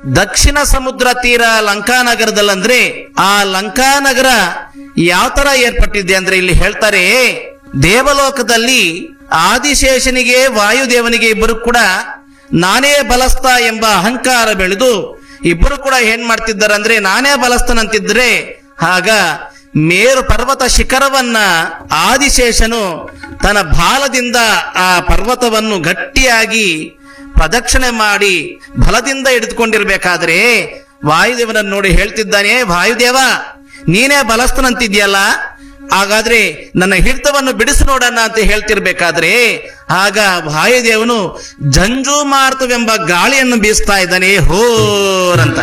ದಕ್ಷಿಣ ಸಮುದ್ರ ತೀರ ಲಂಕಾನಗರದಲ್ಲಂದ್ರೆ ಆ ಲಂಕಾನಗರ ಯಾವ ತರ ಏರ್ಪಟ್ಟಿದೆ ಅಂದ್ರೆ ಇಲ್ಲಿ ಹೇಳ್ತಾರೆ ದೇವಲೋಕದಲ್ಲಿ ಆದಿಶೇಷನಿಗೆ ವಾಯುದೇವನಿಗೆ ಇಬ್ಬರು ಕೂಡ ನಾನೇ ಬಲಸ್ತ ಎಂಬ ಅಹಂಕಾರ ಬೆಳೆದು ಇಬ್ಬರು ಕೂಡ ಏನ್ ಮಾಡ್ತಿದ್ದಾರೆ ಅಂದ್ರೆ ನಾನೇ ಬಲಸ್ತನಂತಿದ್ರೆ ಆಗ ಮೇರು ಪರ್ವತ ಶಿಖರವನ್ನ ಆದಿಶೇಷನು ತನ್ನ ಬಾಲದಿಂದ ಆ ಪರ್ವತವನ್ನು ಗಟ್ಟಿಯಾಗಿ ಪ್ರದಕ್ಷಿಣೆ ಮಾಡಿ ಬಲದಿಂದ ಹಿಡಿದುಕೊಂಡಿರ್ಬೇಕಾದ್ರೆ ವಾಯುದೇವನನ್ನು ನೋಡಿ ಹೇಳ್ತಿದ್ದಾನೆ ವಾಯುದೇವ ನೀನೇ ಬಲಸ್ತನಂತಿದ್ಯಲ್ಲ ಹಾಗಾದ್ರೆ ನನ್ನ ಹಿಡಿತವನ್ನು ಬಿಡಿಸಿ ನೋಡೋಣ ಅಂತ ಹೇಳ್ತಿರ್ಬೇಕಾದ್ರೆ ಆಗ ವಾಯುದೇವನು ಜಂಜು ಮಾರ್ತವೆಂಬ ಗಾಳಿಯನ್ನು ಬೀಸ್ತಾ ಇದ್ದಾನೆ ಹೋರಂತ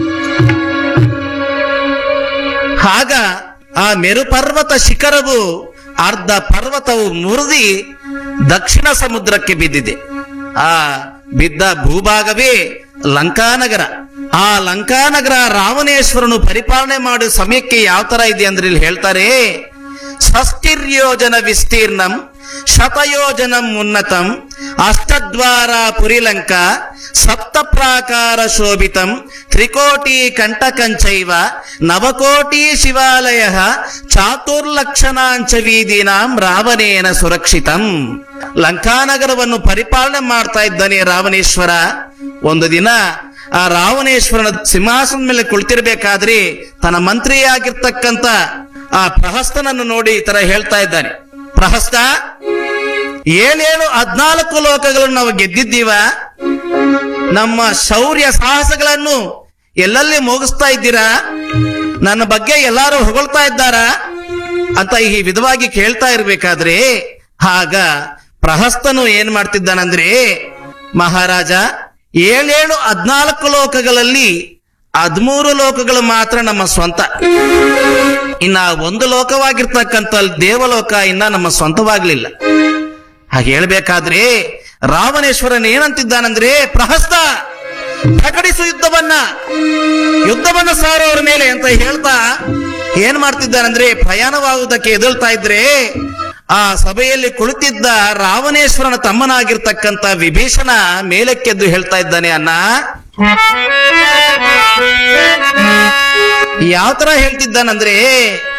ಆಗ ಆ ಮೇರುಪರ್ವತ ಶಿಖರವು ಅರ್ಧ ಪರ್ವತವು ಮುರಿದಿ ದಕ್ಷಿಣ ಸಮುದ್ರಕ್ಕೆ ಬಿದ್ದಿದೆ ಆ ಬಿದ್ದ ಭೂಭಾಗವೇ ಲಂಕಾನಗರ ಆ ಲಂಕಾನಗರ ರಾವಣೇಶ್ವರನು ಪರಿಪಾಲನೆ ಮಾಡುವ ಸಮಯಕ್ಕೆ ಯಾವ ತರ ಇದೆ ಅಂದ್ರೆ ಇಲ್ಲಿ ಹೇಳ್ತಾರೆ ಷಷ್ಟಿರ್ಯೋಜನ ವಿಸ್ತೀರ್ಣಂ ಶತಯೋಜನಂ ಉನ್ನತಂ ಅಷ್ಟದ್ವಾರ ಪುರಿಲಂಕ ಸಪ್ತ ಪ್ರಾಕಾರ ಶೋಭಿತಂ ತ್ರಿಕೋಟಿ ಕಂಟಕಂಚೈವ ನವಕೋಟಿ ಶಿವಾಲಯ ಚಾತುರ್ಲಕ್ಷಣಾಂಚ ವೀದಿನಾಂ ರಾವಣೇನ ಸುರಕ್ಷಿತಂ ಲಂಕಾನಗರವನ್ನು ಪರಿಪಾಲನೆ ಮಾಡ್ತಾ ಇದ್ದಾನೆ ರಾವಣೇಶ್ವರ ಒಂದು ದಿನ ಆ ರಾವಣೇಶ್ವರನ ಸಿಂಹಾಸನದ ಮೇಲೆ ಕುಳಿತಿರ್ಬೇಕಾದ್ರೆ ತನ್ನ ಮಂತ್ರಿಯಾಗಿರ್ತಕ್ಕಂತ ಆ ಪ್ರಹಸ್ತನನ್ನು ನೋಡಿ ಈ ತರ ಹೇಳ್ತಾ ಇದ್ದಾನೆ ಪ್ರಹಸ್ತ ಏಳೇಳು ಹದ್ನಾಲ್ಕು ಲೋಕಗಳನ್ನು ನಾವು ಗೆದ್ದಿದ್ದೀವ ನಮ್ಮ ಶೌರ್ಯ ಸಾಹಸಗಳನ್ನು ಎಲ್ಲೆಲ್ಲಿ ಮುಗಿಸ್ತಾ ಇದ್ದೀರಾ ನನ್ನ ಬಗ್ಗೆ ಎಲ್ಲಾರು ಹೊಗಳ್ತಾ ಇದ್ದಾರಾ ಅಂತ ಈ ವಿಧವಾಗಿ ಕೇಳ್ತಾ ಇರ್ಬೇಕಾದ್ರೆ ಆಗ ಪ್ರಹಸ್ತನು ಏನ್ ಮಾಡ್ತಿದ್ದಾನಂದ್ರೆ ಮಹಾರಾಜ ಏಳೇಳು ಹದ್ನಾಲ್ಕು ಲೋಕಗಳಲ್ಲಿ ಹದ್ಮೂರು ಲೋಕಗಳು ಮಾತ್ರ ನಮ್ಮ ಸ್ವಂತ ಇನ್ನ ಒಂದು ಲೋಕವಾಗಿರ್ತಕ್ಕಂಥ ದೇವಲೋಕ ಇನ್ನ ನಮ್ಮ ಸ್ವಂತವಾಗ್ಲಿಲ್ಲ ಹಾಗೆ ಹೇಳ್ಬೇಕಾದ್ರೆ ರಾವಣೇಶ್ವರನ್ ಏನಂತಿದ್ದಾನಂದ್ರೆ ಪ್ರಹಸ್ತ ಪ್ರಕಟಿಸು ಯುದ್ಧವನ್ನ ಯುದ್ಧವನ್ನ ಸಾರೋರ ಮೇಲೆ ಅಂತ ಹೇಳ್ತಾ ಏನ್ ಮಾಡ್ತಿದ್ದಾನಂದ್ರೆ ಪ್ರಯಾಣವಾಗುವುದಕ್ಕೆ ಎದುಳ್ತಾ ಇದ್ರೆ ಆ ಸಭೆಯಲ್ಲಿ ಕುಳಿತಿದ್ದ ರಾವಣೇಶ್ವರನ ತಮ್ಮನಾಗಿರ್ತಕ್ಕಂಥ ವಿಭೀಷಣ ಮೇಲಕ್ಕೆದ್ದು ಹೇಳ್ತಾ ಇದ್ದಾನೆ ಅನ್ನ ಯಾವ ತರ ಹೇಳ್ತಿದ್ದಾನಂದ್ರೆ